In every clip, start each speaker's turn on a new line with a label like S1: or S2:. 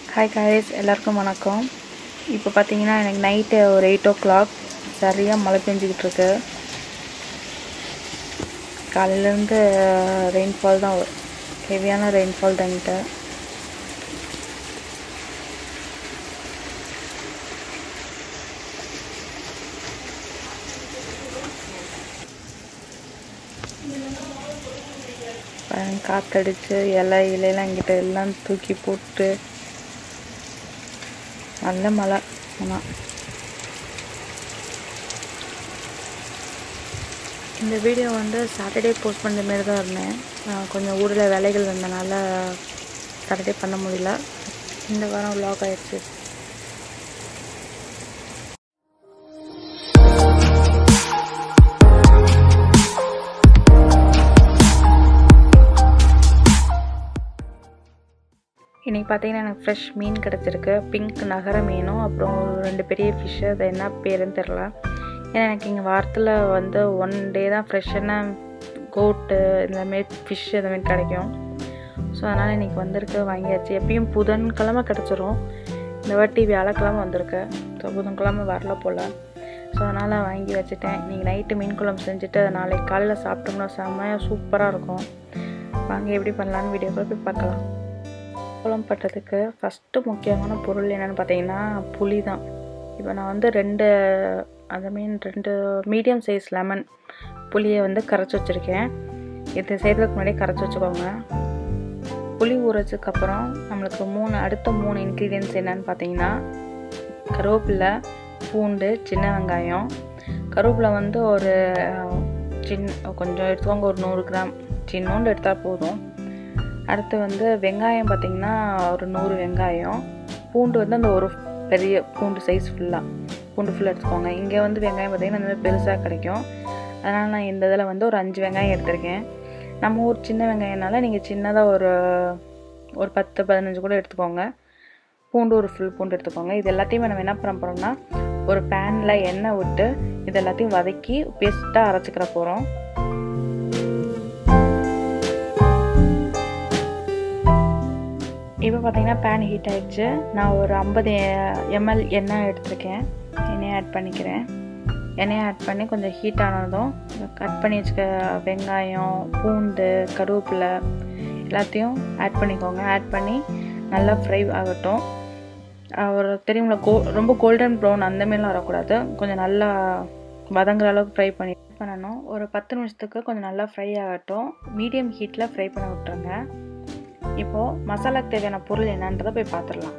S1: hi guys எல்லாருக்கும் வணக்கம் இப்போ பார்த்தீங்கன்னா எனக்கு நைட்டு ஒரு எயிட் ஓ கிளாக் சரியாக மழை பெஞ்சிக்கிட்டு இருக்கு காலையிலேருந்து ரெயின்ஃபால் தான் ஹெவியான ரெயின்ஃபால் தான்ட்டு காற்றடிச்சு இலை இலையெல்லாம் இங்கிட்ட எல்லாம் தூக்கி போட்டு நல்ல மழை ஆனால் இந்த வீடியோ வந்து சாட்டர்டே போஸ்ட் பண்ணுற மாரி தான் இருந்தேன் நான் கொஞ்சம் ஊரில் வேலைகள் வந்தனால சாட்டர்டே பண்ண முடியல இந்த வாரம் vlog ஆயிடுச்சு இன்றைக்கி பார்த்தீங்கன்னா எனக்கு ஃப்ரெஷ் மீன் கிடச்சிருக்கு பிங்க் நகர மீனும் அப்புறம் ஒரு ரெண்டு பெரிய ஃபிஷ்ஷு அது என்ன பேருன்னு தெரில ஏன்னா எனக்கு இங்கே வாரத்தில் வந்து ஒன் டே தான் ஃப்ரெஷ்ஷான கோட்டு இந்தமாரி ஃபிஷ் இந்தமாரி கிடைக்கும் ஸோ அதனால் இன்றைக்கி வந்திருக்கு வாங்கியாச்சு எப்பயும் புதன்கிழமை கிடச்சிரும் இந்த வாட்டி வியாழக்கிழமை வந்திருக்கு ஸோ புதன்கிழமை வரல போல் ஸோ அதனால் வாங்கி வச்சுட்டேன் இன்றைக்கி நைட்டு மீன் குழம்பு செஞ்சுட்டு அதை நாளைக்கு காலையில் சாப்பிட்டோம்னா செம்மையாக சூப்பராக இருக்கும் வாங்க எப்படி பண்ணலான்னு வீடியோக்குள்ள போய் பார்க்கலாம் குழம்பு பண்ணுறதுக்கு ஃபஸ்ட்டு முக்கியமான பொருள் என்னென்னு பார்த்தீங்கன்னா புளி தான் இப்போ நான் வந்து ரெண்டு ஐ மீன் ரெண்டு மீடியம் சைஸ் லெமன் புளியை வந்து கரைச்சி வச்சுருக்கேன் இது செய்கிறதுக்கு முன்னாடியே கரைச்சி வச்சுக்கோங்க புளி ஊறச்சதுக்கப்புறம் நம்மளுக்கு மூணு அடுத்த மூணு இன்க்ரீடியன்ஸ் என்னன்னு பார்த்தீங்கன்னா கருவேப்பிலை பூண்டு சின்ன வெங்காயம் கருவேப்பிலை வந்து ஒரு சின்ன கொஞ்சம் எடுத்துக்கோங்க ஒரு நூறு கிராம் சின்னோண்டு எடுத்தால் போதும் அடுத்து வந்து வெங்காயம் பார்த்திங்கன்னா ஒரு நூறு வெங்காயம் பூண்டு வந்து அந்த ஒரு பெரிய பூண்டு சைஸ் ஃபுல்லாக பூண்டு ஃபுல்லாக எடுத்துக்கோங்க இங்கே வந்து வெங்காயம் பார்த்திங்கன்னா இந்த மாதிரி பெருசாக கிடைக்கும் அதனால் நான் இந்த இதில் வந்து ஒரு அஞ்சு வெங்காயம் எடுத்திருக்கேன் நம்ம ஊர் சின்ன வெங்காயம்னால நீங்கள் சின்னதாக ஒரு ஒரு பத்து பதினஞ்சு கூட எடுத்துக்கோங்க பூண்டு ஒரு ஃபுல் பூண்டு எடுத்துக்கோங்க இது எல்லாத்தையுமே நம்ம என்ன பண்ண போகிறோம்னா ஒரு பேனில் எண்ணெய் விட்டு இது எல்லாத்தையும் வதக்கி பேஸ்ட்டாக அரைச்சிக்கிற போகிறோம் இப்போ பார்த்தீங்கன்னா பேன் ஹீட் ஆகிடுச்சு நான் ஒரு ஐம்பது எம்எல் எண்ணெய் எடுத்திருக்கேன் எண்ணெயை ஆட் பண்ணிக்கிறேன் எண்ணெயை ஆட் பண்ணி கொஞ்சம் ஹீட் ஆனதும் கட் பண்ணி வச்சுக்க வெங்காயம் பூண்டு கருவேப்பிலை எல்லாத்தையும் ஆட் பண்ணிக்கோங்க ஆட் பண்ணி நல்லா ஃப்ரை ஆகட்டும் ஒரு தெரியுங்களா கோ ரொம்ப கோல்டன் ப்ரௌன் அந்தமாரிலாம் வரக்கூடாது கொஞ்சம் நல்லா வதங்குற அளவுக்கு ஃப்ரை பண்ணி பண்ணணும் ஒரு பத்து நிமிஷத்துக்கு கொஞ்சம் நல்லா ஃப்ரை ஆகட்டும் மீடியம் ஹீட்டில் ஃப்ரை பண்ண விட்டுருங்க இப்போது மசாலாக்கு தேவையான பொருள் என்னன்றதை போய் பார்த்துடலாம்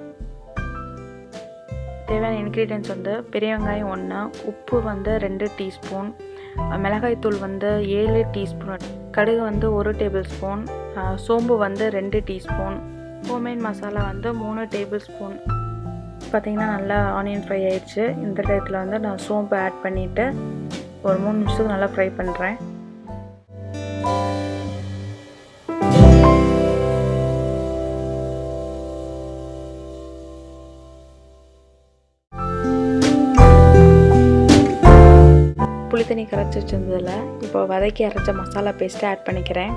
S1: தேவையான இன்க்ரீடியன்ஸ் வந்து பெரிய வெங்காயம் ஒன்று உப்பு வந்து ரெண்டு டீஸ்பூன் மிளகாய்த்தூள் வந்து ஏழு டீஸ்பூன் கடுகு வந்து ஒரு டேபிள் ஸ்பூன் சோம்பு வந்து ரெண்டு டீஸ்பூன் ஹோம்மேட் மசாலா வந்து மூணு டேபிள் ஸ்பூன் பார்த்திங்கன்னா நல்லா ஆனியன் ஃப்ரை ஆயிடுச்சு இந்த டயத்தில் வந்து நான் சோம்பு ஆட் பண்ணிவிட்டு ஒரு மூணு நிமிஷத்துக்கு நல்லா ஃப்ரை பண்ணுறேன் புளி தண்ணி கரைச்சி வச்சிருந்ததில் இப்போ வதக்கி அரைச்ச மசாலா பேஸ்ட்டை ஆட் பண்ணிக்கிறேன்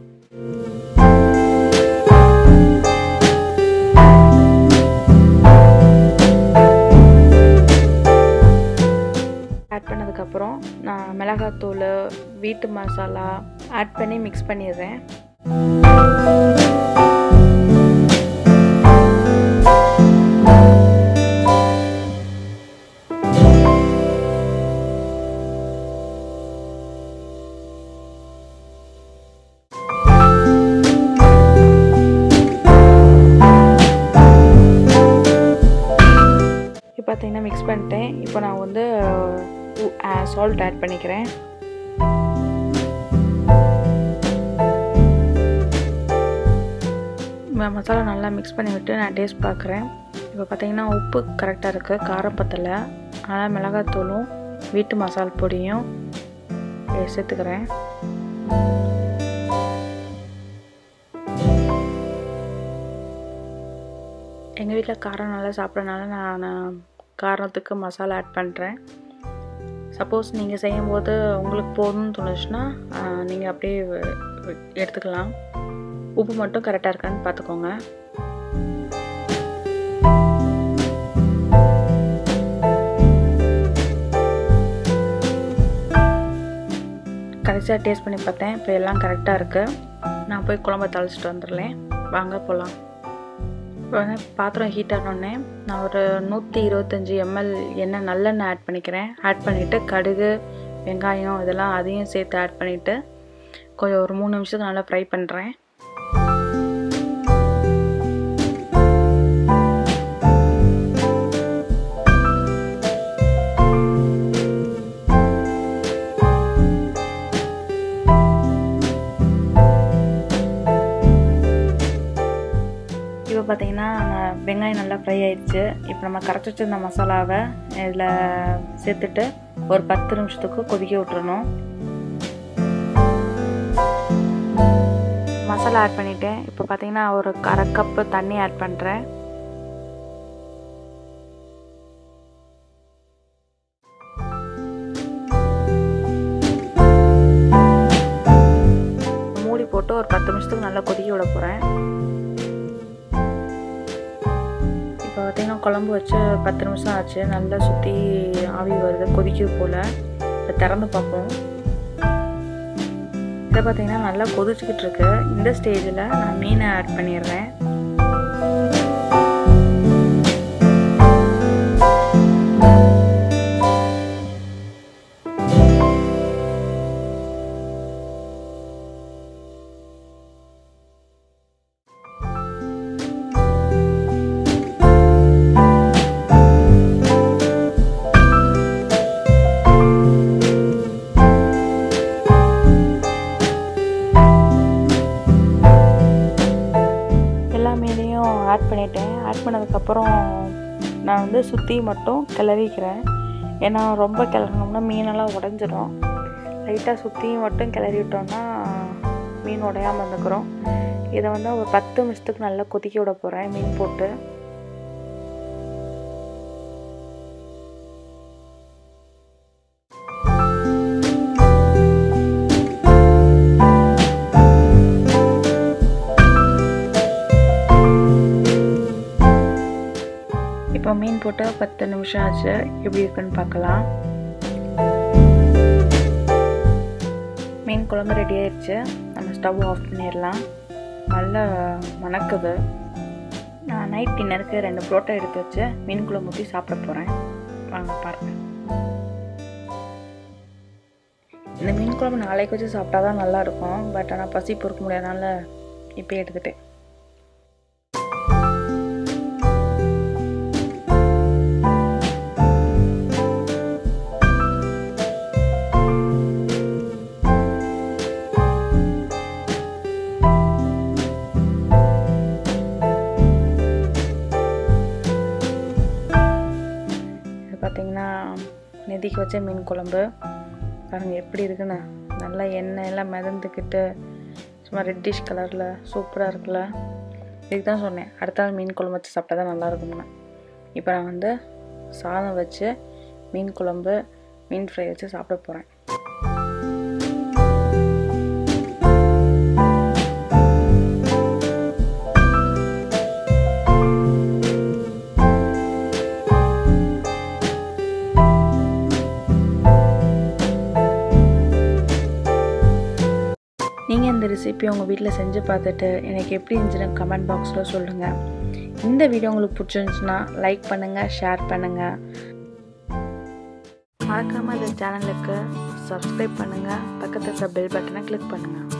S1: ஆட் பண்ணதுக்கப்புறம் நான் மிளகாத்தூள் வீட்டு மசாலா ஆட் பண்ணி மிக்ஸ் பண்ணிடுறேன் பார்த்தீங்கன்னா மிக்ஸ் பண்ணிட்டேன் இப்போ நான் வந்து சால்ட் ஆட் பண்ணிக்கிறேன் மசாலா நல்லா மிக்ஸ் பண்ணி விட்டு நான் டேஸ்ட் பார்க்குறேன் இப்போ பார்த்தீங்கன்னா உப்பு கரெக்டாக இருக்குது காரம் பத்தலை அதனால் மிளகாத்தூளும் வீட்டு மசால் பொடியும் சேர்த்துக்கிறேன் எங்கள் வீட்டில் காரம் நல்லா சாப்பிட்றனால நான் காரத்துக்கு மசாலா ஆட் பண்ணுறேன் சப்போஸ் நீங்கள் செய்யும்போது உங்களுக்கு போதும்னு தோணுச்சுன்னா நீங்கள் அப்படியே எடுத்துக்கலாம் உப்பு மட்டும் கரெக்டாக இருக்கான்னு பார்த்துக்கோங்க கடைசியாக டேஸ்ட் பண்ணி பார்த்தேன் இப்போ எல்லாம் கரெக்டாக இருக்குது நான் போய் குழம்ப தளிச்சிட்டு வந்துடலேன் வாங்க போகலாம் இப்போ வந்து பாத்திரம் ஹீட் ஆனோடனே நான் ஒரு நூற்றி இருபத்தஞ்சி எம்எல் எண்ணெய் நல்லெண்ணெய் ஆட் பண்ணிக்கிறேன் ஆட் பண்ணிவிட்டு கடுகு வெங்காயம் இதெல்லாம் அதையும் சேர்த்து ஆட் பண்ணிவிட்டு கொஞ்சம் ஒரு மூணு நிமிஷத்துக்கு நல்லா ஃப்ரை பண்ணுறேன் இப்போ பார்த்தீங்கன்னா வெங்காயம் நல்லா ஃப்ரை ஆயிடுச்சு இப்போ நம்ம கரைச்சி வச்சிருந்த மசாலாவை இதில் சேர்த்துட்டு ஒரு பத்து நிமிஷத்துக்கு கொதிக்க விட்டுறணும் மசாலா ஆட் பண்ணிவிட்டேன் இப்போ பார்த்தீங்கன்னா ஒரு அரை கப்பு தண்ணி ஆட் பண்ணுறேன் மூடி போட்டு ஒரு பத்து நிமிஷத்துக்கு நல்லா கொதிக்க விட போகிறேன் இப்போ பார்த்தீங்கன்னா குழம்பு வச்சு பத்து நிமிஷம் ஆச்சு நல்லா சுற்றி ஆவி வருது கொதிக்குது போல் இப்போ திறந்து பார்ப்போம் இதை பார்த்தீங்கன்னா நல்லா கொதிச்சுக்கிட்டு இருக்கு இந்த ஸ்டேஜில் நான் மீனை ஆட் பண்ணிடுறேன் எல்லா மீனையும் ஆட் பண்ணிட்டேன் ஆட் பண்ணதுக்கப்புறம் நான் வந்து சுற்றி மட்டும் கிளறிக்கிறேன் ஏன்னா ரொம்ப கிளறினோம்னா மீனெல்லாம் உடஞ்சிரும் லைட்டாக சுற்றி மட்டும் கிளறி விட்டோம்னா மீன் உடையாமல் இருந்துக்கிறோம் இதை வந்து ஒரு பத்து நிமிஷத்துக்கு நல்லா கொதிக்க விட போகிறேன் மீன் போட்டு இப்போ மீன் போட்டு பத்து நிமிஷம் ஆச்சு எப்படி இருக்குன்னு பார்க்கலாம் மீன் குழம்பு ரெடி ஆயிடுச்சு நம்ம ஸ்டவ் ஆஃப் பண்ணிடலாம் நல்லா மணக்குது நான் நைட் டின்னருக்கு ரெண்டு புரோட்டா எடுத்து வச்சு மீன் குழம்பு ஊற்றி சாப்பிட போகிறேன் வாங்க பாருங்கள் இந்த மீன் குழம்பு நாளைக்கு வச்சு சாப்பிட்டா தான் நல்லாயிருக்கும் பட் ஆனால் பசி பொறுக்க முடியாதனால இப்போ எடுத்துட்டேன் இது பார்த்தீங்கன்னா நெதிக்கு வச்ச மீன் குழம்பு பாருங்கள் எப்படி இருக்குன்னு நல்லா எண்ணெய் எல்லாம் மிதந்துக்கிட்டு சும்மா ரெட்டிஷ் கலரில் சூப்பராக இருக்குல்ல இதுக்கு தான் சொன்னேன் அடுத்த நாள் மீன் குழம்பு வச்சு சாப்பிட்டா தான் நல்லா இருக்கும்னு இப்போ நான் வந்து சாதம் வச்சு மீன் குழம்பு மீன் ஃப்ரை வச்சு சாப்பிட போகிறேன் நீங்கள் இந்த ரெசிபி உங்கள் வீட்டில் செஞ்சு பார்த்துட்டு எனக்கு எப்படி இருந்துச்சுன்னு கமெண்ட் பாக்ஸில் சொல்லுங்கள் இந்த வீடியோ உங்களுக்கு பிடிச்சிருந்துச்சுன்னா லைக் பண்ணுங்கள் ஷேர் பண்ணுங்கள் மறக்காமல் இந்த சேனலுக்கு சப்ஸ்கிரைப் பண்ணுங்கள் பக்கத்தில் இருக்கிற பெல் பட்டனை கிளிக் பண்ணுங்கள்